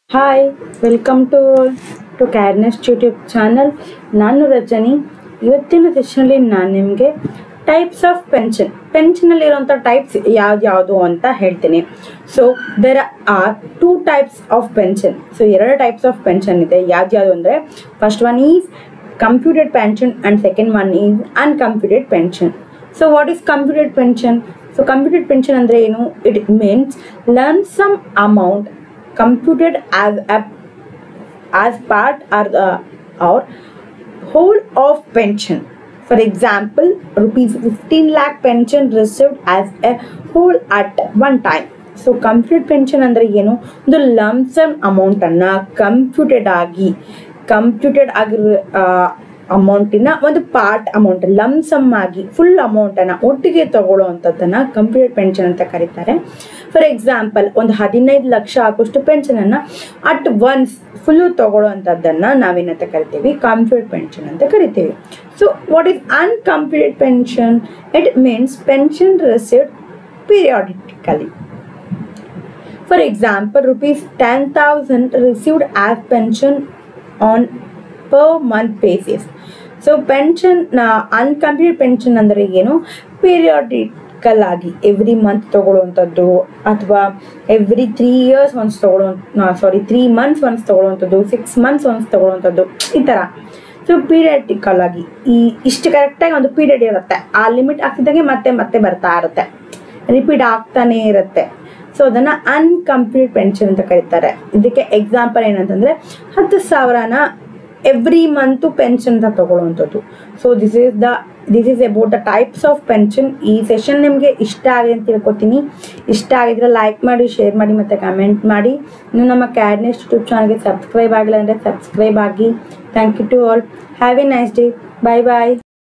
Hi welcome to to ಕ್ಯಾರ್ನೆಸ್ಟ್ YouTube channel ನಾನು ರಜನಿ ಇವತ್ತಿನ ಸೆಷನಲ್ಲಿ ನಾನು ನಿಮಗೆ ಟೈಪ್ಸ್ ಆಫ್ ಪೆನ್ಷನ್ ಪೆನ್ಷನಲ್ಲಿರುವಂಥ ಟೈಪ್ಸ್ ಯಾವ್ದು ಯಾವುದು ಅಂತ ಹೇಳ್ತೀನಿ so there are two types of pension so ಎರಡು ಟೈಪ್ಸ್ ಆಫ್ ಪೆನ್ಷನ್ ಇದೆ ಯಾವ್ದು ಯಾವುದು ಅಂದರೆ first one is computed pension and second one is uncomputed pension so what is computed pension so computed pension ಅಂದರೆ ಏನು it means lump sum amount computed as a as part or the or whole of pension for example rupees 15 lakh pension received as a whole at one time so computed pension ಅಂದರೆ ಏನು ಒಂದು lump sum ಅಮೌಂಟನ್ನು computed ಆಗಿ computed ಆಗಿರೋ ಅಮೌಂಟಿನ ಒಂದು part amount lump sum ಆಗಿ full ಅಮೌಂಟನ್ನು ಒಟ್ಟಿಗೆ ತಗೊಳ್ಳೋವಂಥದ್ದನ್ನು ಕಂಪ್ಯೂಟೆಡ್ ಪೆನ್ಷನ್ ಅಂತ ಕರೀತಾರೆ ಫಾರ್ ಎಕ್ಸಾಂಪಲ್ ಒಂದು ಹದಿನೈದು ಲಕ್ಷ ಆಗೋಷ್ಟು ಪೆನ್ಷನನ್ನು ಅಟ್ ಒನ್ಸ್ ಫುಲ್ಲು ತಗೊಳ್ಳೋವಂಥದ್ದನ್ನು ನಾವೇನಂತ ಕರಿತೀವಿ ಕಂಪ್ಯೂಟೆಡ್ ಪೆನ್ಷನ್ ಅಂತ ಕರಿತೀವಿ so what is uncomputed pension it means pension received periodically For example, rupees 10,000 received as pension on per month basis. So pension uncomplete pension ಅಂದರೆ ಏನು ಪೀರಿಯಾಡಿಕಲ್ ಆಗಿ ಎವ್ರಿ ಮಂತ್ ತಗೊಳ್ಳುವಂಥದ್ದು ಅಥವಾ every three years once ತಗೊಳ್ಳೋ sorry three months once ತಗೊಳ್ಳುವಂಥದ್ದು six months once ತಗೊಳ್ಳುವಂಥದ್ದು ಈ ಥರ so periodical ಆಗಿ ಈ ಇಷ್ಟು ಕರೆಕ್ಟಾಗಿ ಒಂದು ಪೀರಿಯಡ್ ಇರುತ್ತೆ ಆ ಲಿಮಿಟ್ ಆಗ್ತಿದ್ದಂಗೆ ಮತ್ತೆ ಮತ್ತೆ ಬರ್ತಾ ಇರುತ್ತೆ ರಿಪೀಟ್ ಆಗ್ತಾನೇ ಇರುತ್ತೆ ಸೊ ಅದನ್ನು ಅನ್ಕಂಪ್ಲೀಟ್ ಪೆನ್ಷನ್ ಅಂತ ಕರೀತಾರೆ ಇದಕ್ಕೆ ಎಕ್ಸಾಂಪಲ್ ಏನಂತಂದರೆ ಹತ್ತು ಸಾವಿರನ ಎವ್ರಿ ಮಂತು ಪೆನ್ಷನ್ ಅಂತ ತಗೊಳ್ಳುವಂಥದ್ದು so this is the this is about the types of pension ಈ ಸೆಷನ್ ನಿಮಗೆ ಇಷ್ಟ ಆಗಿದೆ ಅಂತ ತಿಳ್ಕೊತೀನಿ ಇಷ್ಟ ಆಗಿದ್ರೆ ಲೈಕ್ ಮಾಡಿ ಶೇರ್ ಮಾಡಿ ಮತ್ತು ಕಮೆಂಟ್ ಮಾಡಿ ಇನ್ನು ನಮ್ಮ ಕ್ಯಾಡ್ನೆಸ್ಟ್ ಯೂಟ್ಯೂಬ್ ಚಾನಲ್ಗೆ ಸಬ್ಸ್ಕ್ರೈಬ್ ಆಗಿಲ್ಲ ಅಂದರೆ ಸಬ್ಸ್ಕ್ರೈಬ್ ಆಗಿ thank you to all have a nice day bye bye